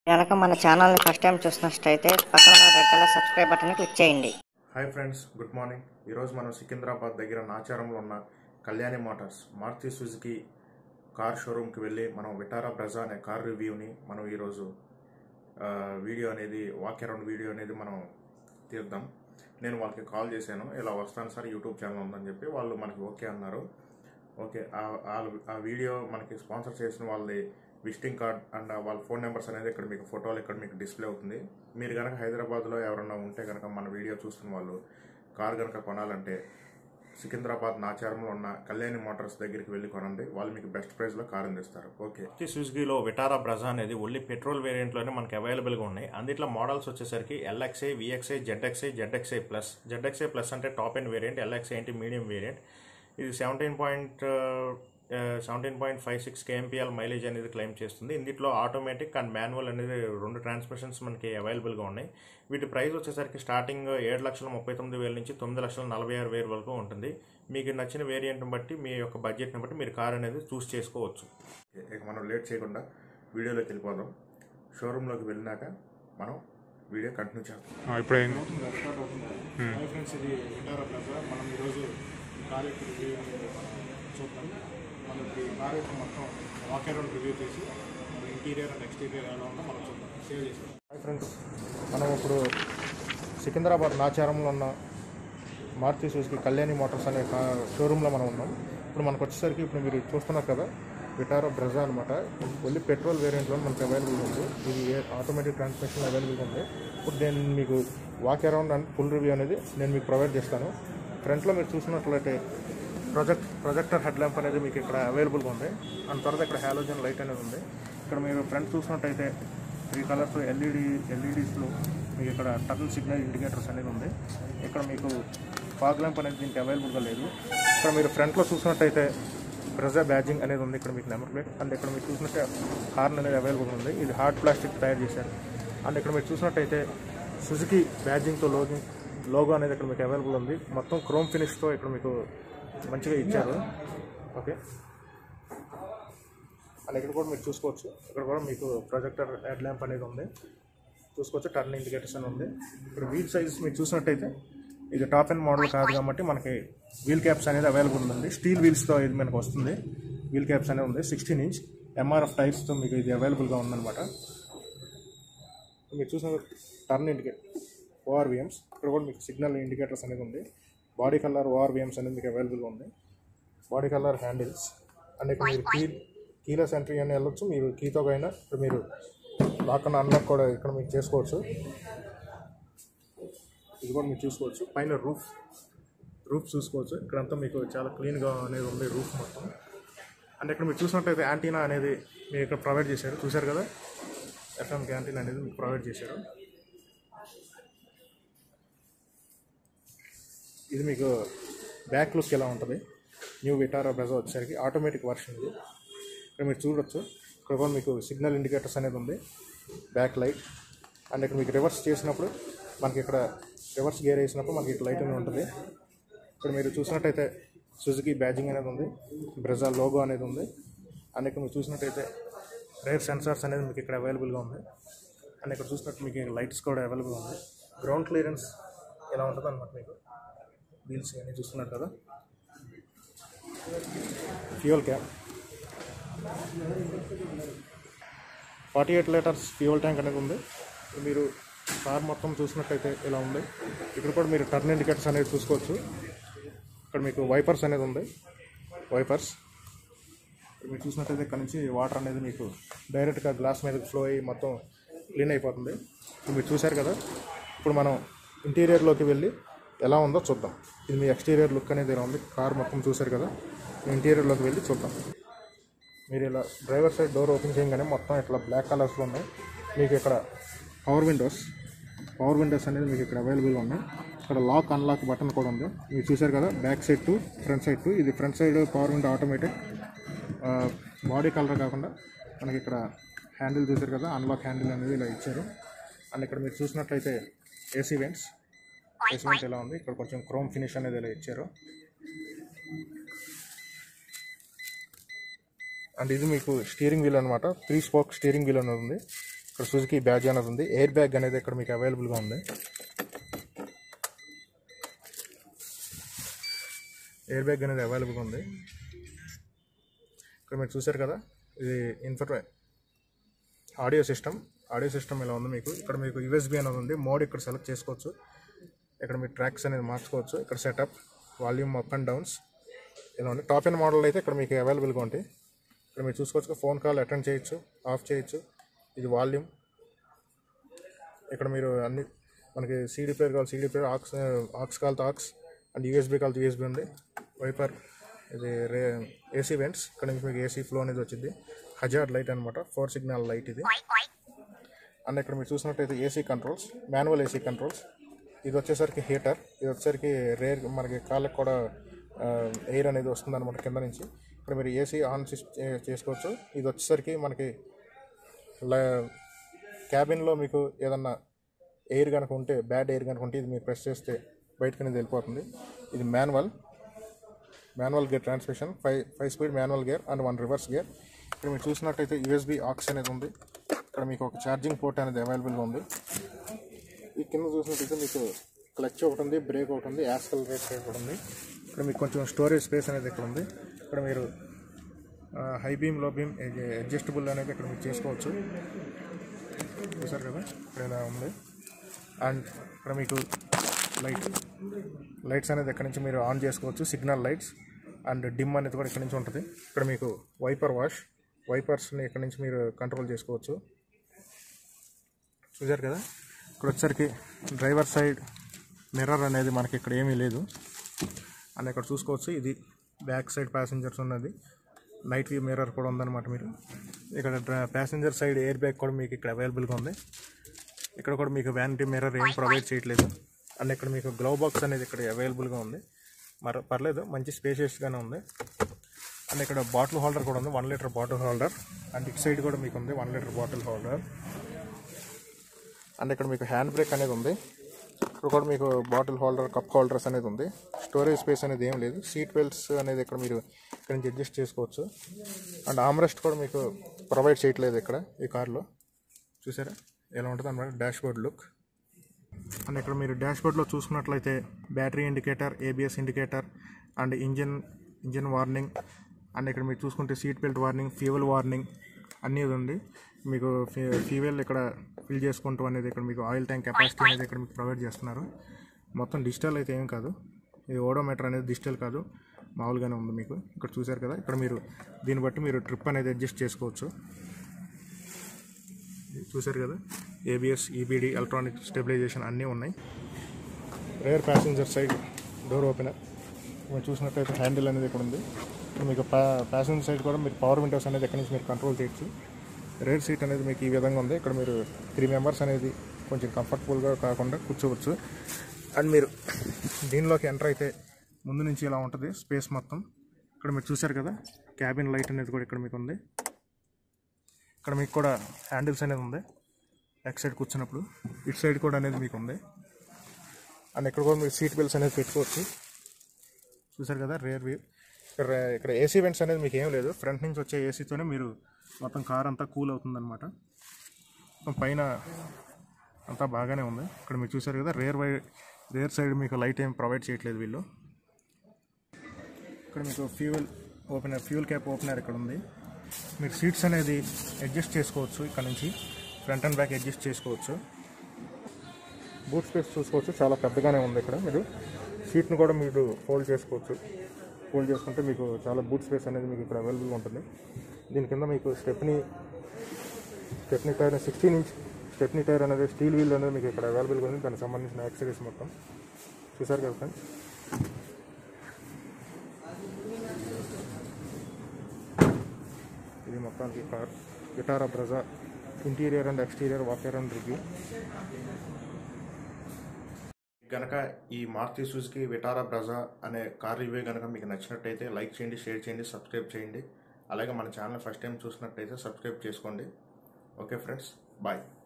కనుక మన ఛానల్ని ఫస్ట్ టైం చూసినట్టయితే పక్కన ఉన్న red colour subscribe button click చేయండి హాయ్ ఫ్రెండ్స్ గుడ్ మార్నింగ్ ఈరోజు మనం సికింద్రాబాద్ దగ్గర నాచారంలో ఉన్న Kalyani motors Maruti Suzuki car షోరూమ్కి వెళ్ళి మనం విటారా బ్రెజా అనే కార్ రివ్యూని మనం ఈరోజు ఆ, వీడియో అనేది వాక్ అరౌండ్ వీడియో అనేది మనం తీద్దాం నేను వాళ్ళకి కాల్ చేశాను ఇలా వస్తాను సార్ యూట్యూబ్ ఛానల్ ఉందని చెప్పి వాళ్ళు మనకి ఓకే అన్నారు ఓకే ఆ- ఆ- ఆ వీడియో మనకి స్పాన్సర్ చేసిన వాళ్ళది విజిటింగ్ కార్డ్ అండ్ వాళ్ళ ఫోన్ నెంబర్స్ అనేది ఇక్కడ మీకు ఫోటోలు ఇక్కడ మీకు డిస్ప్లే అవుతుంది మీరు కనుక హైదరాబాద్లో ఎవరన్నా ఉంటే కనుక మన వీడియో చూస్తున్న వాళ్ళు కార్ కనుక కొనాలంటే సికింద్రాబాద్ నాచారంలో ఉన్న కళ్యాణి మోటార్స్ దగ్గరికి వెళ్ళి కొనండి వాళ్ళు మీకు బెస్ట్ ప్రైస్లో కార్ అందిస్తారు ఓకే సుజుకీలో విటారా బ్రజా అనేది ఓన్లీ పెట్రోల్ వేరియంట్లోనే మనకి అవైలబుల్గా ఉన్నాయి అందులో మోడల్స్ వచ్చేసరికి LXI VXI ZXI ZXI plus ZXI plus అంటే టాప్ ఎండ్ వేరియంట్ ఎల్ఎక్స్ఐ అంటే మీడియం వేరియంట్ ఇది seventeen point seventeen point five six KMPL mileage అనేది క్లెయిమ్ చేస్తుంది ఇందులో ఆటోమేటిక్ అండ్ మాన్యువల్ అనేది రెండు ట్రాన్స్మిషన్స్ మనకి అవైలబుల్గా ఉన్నాయి వీటి ప్రైస్ వచ్చేసరికి స్టార్టింగ్ ఏడు లక్షల ముప్పై తొమ్మిది వేల నుంచి తొమ్మిది లక్షల నలభై ఆరు వేల వరకు ఉంటుంది మీకు నచ్చిన వేరియంట్ని బట్టి మీ యొక్క బడ్జెట్ని బట్టి మీరు కార్ అనేది చూస్ చేసుకోవచ్చు ఇక మనం లేట్ చేయకుండా వీడియోలోకి వెళ్ళిపోదాం షోరూంలోకి వెళ్ళినాక మనం వీడియో కంటిన్యూ చేద్దాం ఇప్పుడు ఏం- హాయ్ ఫ్రెండ్స్ ఇది విటారా ప్లాజా మనం ఈరోజు ఈ కార్ యొక్క రివ్యూ అనేది మనం చూద్దాం మనకి కార్ యొక్క మొత్తం వాక్ అరౌండ్ రివ్యూ చేసి ఇంటీరియర్ అండ్ ఎక్స్టీరియర్ ఎలా ఉందో మనం చూద్దాం సేవ్ చేసి హాయ్ ఫ్రెండ్స్ మనం ఇప్పుడు సికింద్రాబాద్ నాచారంలో ఉన్న మారుతి సుజుకి కళ్యాణి మోటార్స్ అనే కా- షోరూంలో మనం ఉన్నాం ఇప్పుడు మనకు వచ్చేసరికి ఇప్పుడు మీరు చూస్తున్నారు కదా విటారో బ్రెజా అనమాట ఓన్లీ పెట్రోల్ వేరియంట్లో మనకు అవైలబుల్ ఉంది ఇది ఆటోమేటిక్ ట్రాన్స్మిషన్ అవైలబుల్గా ఉంది ఇప్పుడు నేను మీకు walk around and full review అనేది నేను మీకు ప్రొవైడ్ చేస్తాను ఫ్రంట్లో మీరు చూసినట్లయితే ప్రొజెక్ట్ ప్రొజెక్టర్ హెడ్ ల్యాంప్ అనేది మీకు ఇక్కడ అవైలబుల్గా ఉంది అండ్ తర్వాత ఇక్కడ హాలోజన్ లైట్ అనేది ఉంది ఇక్కడ మీరు ఫ్రంట్ చూసినట్టయితే త్రీ కలర్స్ ఎల్ఈడి ఎల్ఈడీస్లో మీకు ఇక్కడ టర్న్ సిగ్నల్ ఇండికేటర్స్ అనేది ఉంది ఇక్కడ మీకు ఫాగ్ ల్యాంప్ అనేది దీనికి అవైలబుల్గా లేదు ఇక్కడ మీరు ఫ్రంట్లో చూసినట్టయితే బ్రెజా బ్యాజింగ్ అనేది ఉంది ఇక్కడ మీకు నెంబర్ ప్లేట్ అండ్ ఇక్కడ మీరు చూసినట్టే హార్న్ అనేది అవైలబుల్గా ఉంది ఇది హార్డ్ ప్లాస్టిక్ తయారు చేశారు అండ్ ఇక్కడ మీరు చూసినట్టయితే సుజుకి బ్యాజింగ్తో లోగో లోగో అనేది ఇక్కడ మీకు అవైలబుల్ ఉంది మొత్తం క్రోమ్ ఫినిష్తో ఇక్కడ మీకు మంచిగా ఇచ్చారు ఓకే అండ్ ఇక్కడ కూడా మీరు చూసుకోవచ్చు ఇక్కడ కూడా మీకు ప్రొజెక్టర్ హెడ్ ల్యాంప్ అనేది ఉంది చూసుకోవచ్చు టర్న్ ఇండికేటర్స్ అని ఉంది ఇక్కడ వీల్ సైజ్ మీరు చూసినట్టయితే ఇది టాప్ అండ్ మోడల్ కాదు కాబట్టి మనకి వీల్ క్యాప్స్ అనేది అవైలబుల్ ఉంది స్టీల్ వీల్స్తో ఇది మనకు వస్తుంది వీల్ క్యాప్స్ అనేది ఉంది సిక్స్టీన్ ఇంచ్ ఎంఆర్ఎఫ్ టైర్స్తో మీకు ఇది అవైలబుల్గా ఉందన్నమాట మీరు చూసిన టర్న్ ఇండికేటర్ ఓఆర్విఎమ్స్ ఇక్కడ కూడా మీకు సిగ్నల్ ఇండికేటర్స్ అనేది ఉంది బాడీ కలర్ ఓఆర్విఎమ్స్ అనేది మీకు అవైలబుల్గా ఉంది బాడీ కలర్ హ్యాండిల్స్ అండ్ ఇక్కడ మీరు కీ కీలెస్ ఎంట్రీ అని వెళ్ళొచ్చు మీరు కీతో అయినా ఇక్కడ మీరు లాక్ అండ్ అన్లాక్ కూడా ఇక్కడ మీకు చేసుకోవచ్చు ఇది కూడా మీరు చూసుకోవచ్చు పైన రూఫ్ రూఫ్ చూసుకోవచ్చు ఇక్కడంతా మీకు చాలా క్లీన్గా అనేది ఉంది రూఫ్ మొత్తం అండ్ ఇక్కడ మీరు చూసినట్టయితే యాంటీనా అనేది మీరు ఇక్కడ ప్రొవైడ్ చేశారు చూశారు కదా ఎఫ్ఎం క్యాంటీన్ అనేది మీకు ప్రొవైడ్ చేశారు ఇది మీకు బ్యాక్ లుక్ ఎలా ఉంటుంది న్యూ విటారా బ్రెజా వచ్చేసరికి ఆటోమేటిక్ వర్షన్ ఇది ఇక్కడ మీరు చూడొచ్చు ఇక్కడ కూడా మీకు సిగ్నల్ ఇండికేటర్స్ అనేది ఉంది బ్యాక్ లైట్ అండ్ ఇక్కడ మీకు రివర్స్ చేసినప్పుడు మనకి ఇక్కడ రివర్స్ గేర్ వేసినప్పుడు మనకి ఇక్కడ లైట్ అనేది ఉంటుంది ఇక్కడ మీరు చూసినట్టయితే సుజుకి బ్యాజింగ్ అనేది ఉంది బ్రెజా లోగో అనేది ఉంది అండ్ ఇక్కడ మీరు చూసినట్టయితే రేర్ సెన్సార్స్ అనేది మీకు ఇక్కడ అవైలబుల్గా ఉంది అండ్ ఇక్కడ చూసినట్టు మీకు లైట్స్ కూడా అవైలబుల్ ఉంది గ్రౌండ్ క్లియరెన్స్ ఎలా ఉంటుంది అనమాట మీకు వీల్స్ అన్నీ చూస్తున్నారు కదా fuel cap forty eight litres fuel tank అనేది ఉంది మీరు కార్ మొత్తం చూసినట్టయితే ఇలా ఉంది ఇక్కడ కూడా మీరు టర్న్ ఇండికేటర్స్ అనేది చూసుకోవచ్చు ఇక్కడ మీకు వైపర్స్ అనేది ఉంది వైపర్స్ ఇక్కడ మీరు చూసినట్టయితే ఇక్కడ నుంచి వాటర్ అనేది మీకు డైరెక్ట్గా గ్లాస్ మీద ఫ్లో అయ్యి మొత్తం క్లీన్ అయిపోతుంది ఇప్పుడు మీరు చూశారు కదా ఇప్పుడు మనం ఇంటీరియర్లోకి వెళ్ళి ఎలా ఉందో చూద్దాం ఇది మీ ఎక్స్టీరియర్ లుక్ అనేది ఇలా ఉంది కార్ మొత్తం చూశారు కదా ఇంటీరియర్లోకి వెళ్ళి చూద్దాం మీరు ఇలా డ్రైవర్ సైడ్ డోర్ ఓపెన్ చేయగానే మొత్తం ఇట్లా బ్లాక్ కలర్స్లో ఉన్నాయి మీకు ఇక్కడ పవర్ విండోస్ పవర్ విండోస్ అనేది మీకు ఇక్కడ అవైలబుల్గా ఉన్నాయి ఇక్కడ లాక్ అన్లాక్ బటన్ కూడా ఉంది మీరు చూశారు కదా back side to front side to ఇది front side power window automatic body colour కాకుండా మనకి ఇక్కడ హ్యాండిల్ చూశారు కదా అన్లాక్ హ్యాండిల్ అనేది ఇలా ఇచ్చారు అండ్ ఇక్కడ మీరు చూసినట్లయితే ఏసీ వెంట్స్ ఏసీ వెంట్ ఎలా ఉంది ఇక్కడ కొంచెం క్రోమ్ ఫినిష్ అనేది ఇలా ఇచ్చారు అండ్ ఇది మీకు స్టీరింగ్ వీల్ అనమాట త్రీ స్పోక్ స్టీరింగ్ వీల్ అనేది ఉంది ఇక్కడ సుజుకి బ్యాగ్ అనేది ఉంది ఎయిర్ బ్యాగ్ అనేది ఇక్కడ మీకు అవైలబుల్గా ఉంది ఎయిర్ బ్యాగ్ అనేది అవైలబుల్గా ఉంది ఇక్కడ మీరు చూసారు కదా ఇది ఇన్ఫర్ ఆడియో సిస్టమ్ ఆడియో సిస్టమ్ ఇలా ఉంది మీకు ఇక్కడ మీకు యూఎస్బి అనేది ఉంది మోడ్ ఇక్కడ సెలెక్ట్ చేసుకోవచ్చు ఇక్కడ మీరు ట్రాక్స్ అనేది మార్చుకోవచ్చు ఇక్కడ setup volume up and downs ఇలా ఉంది టాప్ అండ్ మోడల్ అయితే ఇక్కడ మీకు అవైలబుల్గా ఉంటాయి ఇక్కడ మీరు చూసుకోవచ్చు ఫోన్ కాల్ అటెండ్ చేయొచ్చు ఆఫ్ చేయొచ్చు ఇది వాల్యూమ్ ఇక్కడ మీరు అన్ని మనకి సీడీ ప్లేయర్ కావాలి సీడీ ప్లేయర్ ఆక్స్ ఆక్స్ కాల్తో ఆక్స్ అండ్ యూఎస్బీ కాల్తో యూఎస్బీ ఉంది వైపర్ ఇది రే ఏసీ వెంట్స్ ఇక్కడ నుంచి మీకు ఏసీ ఫ్లో అనేది వచ్చింది హజార్ లైట్ అనమాట ఫోర్ సిగ్నల్ లైట్ ఇది అండ్ ఇక్కడ మీరు చూసినట్టయితే AC controls manual AC controls ఇది వచ్చేసరికి హీటర్ ఇది వచ్చేసరికి రేర్ మనకి కాళ్ళకి కూడా ఎయిర్ అనేది వస్తుంది అనమాట కింద నుంచి ఇక్కడ మీరు ఏసీ ఆన్ చేస్- చే- చేసుకోవచ్చు ఇది వచ్చేసరికి మనకి క్యాబిన్లో మీకు ఏదన్నా ఎయిర్ కనుక ఉంటే బ్యాడ్ ఎయిర్ కనుక ఉంటే ఇది మీరు ప్రెస్ చేస్తే బయటకు అనేది వెళ్ళిపోతుంది ఇది manual manual gear transmission five five speed manual gear and one reverse gear ఇక్కడ మీరు చూసినట్టయితే యూఎస్బి ఆక్స్ అనేది ఉంది ఇక్కడ మీకు ఒక ఛార్జింగ్ పోర్ట్ అనేది అవైలబుల్గా ఉంది ఈ కింద చూసినట్టయితే మీకు క్లచ్ ఒకటి ఉంది బ్రేక్ ఒకటి ఉంది యాక్సలరేట్ ఒకటి ఉంది ఇక్కడ మీకు కొంచెం స్టోరేజ్ స్పేస్ అనేది ఇక్కడ ఉంది ఇక్కడ మీరు high beam low beam adjustable అనేది ఇక్కడ మీరు చేసుకోవచ్చు చూసారు కదా ఇక్కడ ఇలా ఉంది అండ్ ఇక్కడ మీకు లైట్ లైట్స్ అనేది ఇక్కడ నుంచి మీరు ఆన్ చేసుకోవచ్చు సిగ్నల్ లైట్స్ అండ్ డిమ్ అనేది కూడా ఇక్కడ నుంచి ఉంటుంది ఇక్కడ మీకు వైపర్ వాష్ వైపర్స్ని ఇక్కడ నుంచి మీరు కంట్రోల్ చేసుకోవచ్చు చూసారు కదా ఇక్కడ వచ్చేసరికి డ్రైవర్ సైడ్ మిర్రర్ అనేది మనకి ఇక్కడ ఏమీ లేదు అండ్ ఇక్కడ చూసుకోవచ్చు ఇది బ్యాక్ సైడ్ ప్యాసింజర్స్ ఉన్నది నైట్ వ్యూ మిర్రర్ కూడా ఉందన్నమాట మీరు ఇక్కడ ప్యాసింజర్ సైడ్ ఎయిర్ బ్యాగ్ కూడా మీకు ఇక్కడ అవైలబుల్గా ఉంది ఇక్కడ కూడా మీకు వ్యానిటీ మిర్రర్ ఏం ప్రొవైడ్ చేయట్లేదు అండ్ ఇక్కడ మీకు గ్లౌ బాక్స్ అనేది ఇక్కడ అవైలబుల్గా ఉంది మరి పర్లేదు మంచి స్పేషియస్గానే ఉంది అండ్ ఇక్కడ బాటిల్ హోల్డర్ కూడా ఉంది one litre bottle holder and ఇటు సైడ్ కూడా మీకు ఉంది one litre bottle holder and ఇక్కడ మీకు హ్యాండ్ బ్రేక్ అనేది ఉంది ఇక్కడ కూడా మీకు బాటిల్ హోల్డర్ కప్ హోల్డర్స్ అనేది ఉంది స్టోరేజ్ స్పేస్ అనేది ఏం లేదు సీట్ బెల్ట్స్ అనేది ఇక్కడ మీరు ఇక్కడ నుంచి అడ్జస్ట్ చేసుకోవచ్చు అండ్ ఆమ్రెస్ట్ కూడా మీకు ప్రొవైడ్ చేయట్లేదు ఇక్కడ ఈ కార్లో చూసారా ఎలా ఉంటుంది అనమాట డాష్ బోర్డ్ లుక్ అండ్ ఇక్కడ మీరు డాష్ బోర్డ్లో చూసుకున్నట్లయితే battery indicator ABS indicator and engine engine warning and ఇక్కడ మీరు చూసుకుంటే seat belt warning fuel warning అన్నీ ఉంది మీకు ఫ్యూయల్ ఇక్కడ ఫిల్ చేసుకుంటూ అనేది ఇక్కడ మీకు ఆయిల్ ట్యాంక్ కెపాసిటీ అనేది ఇక్కడ మీకు ప్రొవైడ్ చేస్తున్నారు మొత్తం డిజిటల్ అయితే ఏం కాదు ఇది ఓడోమీటర్ అనేది డిజిటల్ కాదు మామూలుగానే ఉంది మీకు ఇక్కడ చూసారు కదా ఇక్కడ మీరు దీన్ని బట్టి మీరు ట్రిప్ అనేది అడ్జస్ట్ చేసుకోవచ్చు చూసారు కదా ఏబిఎస్ ఈబీడీ ఎలక్ట్రానిక్ స్టెబిలైజేషన్ అన్నీ ఉన్నాయి rear passenger side door opener మీరు చూసినట్లయితే హ్యాండిల్ అనేది ఇక్కడ ఉంది ఇప్పుడు మీకు ప్యా ప్యాసింజర్ సైడ్ కూడా మీరు పవర్ విండోస్ అనేది ఎక్కడి నుంచి మీరు కంట్రోల్ చేయొచ్చు రేర్ సీట్ అనేది మీకు ఈ విధంగా ఉంది ఇక్కడ మీరు త్రీ మెంబర్స్ అనేది కొంచెం కంఫర్టబుల్గా కాకుండా కూర్చోవచ్చు అండ్ మీరు దీనిలోకి ఎంటర్ అయితే ముందు నుంచి ఇలా ఉంటుంది స్పేస్ మొత్తం ఇక్కడ మీరు చూసారు కదా క్యాబిన్ లైట్ అనేది కూడా ఇక్కడ మీకు ఉంది ఇక్కడ మీకు కూడా హ్యాండిల్స్ అనేది ఉంది బ్యాక్ సైడ్ కూర్చున్నప్పుడు ఇటు సైడ్ కూడా అనేది మీకు ఉంది అండ్ ఇక్కడ కూడా మీరు సీట్ బెల్ట్స్ అనేది పెట్టుకోవచ్చు చూసారు కదా రేర్ వ్యూ ఇక్కడ ఇక్కడ ఏసీ వెంట్స్ అనేది మీకు ఏం లేదు ఫ్రంట్ నుంచి వచ్చే ఏసీతోనే మీరు మొత్తం కార్ అంతా కూల్ అవుతుందన్నమాట మొత్తం పైన అంతా బాగానే ఉంది ఇక్కడ మీరు చూసారు కదా రేర్ వై రేర్ సైడ్ మీకు లైట్ ఏం ప్రొవైడ్ చేయట్లేదు వీళ్ళు ఇక్కడ మీకు fuel opener fuel cap opener ఇక్కడ ఉంది మీరు సీట్స్ అనేది అడ్జస్ట్ చేసుకోవచ్చు ఇక్కడ నుంచి ఫ్రంట్ అండ్ బ్యాక్ అడ్జస్ట్ చేసుకోవచ్చు బూట్ స్పేస్ చూసుకోవచ్చు చాలా పెద్దగానే ఉంది ఇక్కడ మీరు సీట్ను కూడా మీరు ఫోల్డ్ చేసుకోవచ్చు ఫోల్డ్ చేసుకుంటే మీకు చాలా బూట్ స్పేస్ అనేది మీకు ఇక్కడ అవైలబుల్గా ఉంటుంది దీని కింద మీకు stepney stepney tyre sixteen inch stepney tyre అనేది స్టీల్ వీల్ అనేది మీకు ఇక్కడ అవైలబుల్గా ఉంది దానికి సంబంధించిన యాక్సరీస్ మొత్తం చూసారు కదా ఫ్రెండ్స్ ఇది మొత్తానికి car Vitara Brezza interior and exterior వాకర్ అండ్ రివ్యూ గనక ఈ మారుతి సుజుకి విటారా బ్రజా అనే కార్ రివ్యూ కనుక మీకు నచ్చినట్టయితే లైక్ చేయండి షేర్ చేయండి సబ్స్క్రైబ్ చేయండి అలాగే మన ఛానల్ ఫస్ట్ టైం చూసినట్టయితే సబ్స్క్రైబ్ చేసుకోండి ఓకే ఫ్రెండ్స్ బాయ్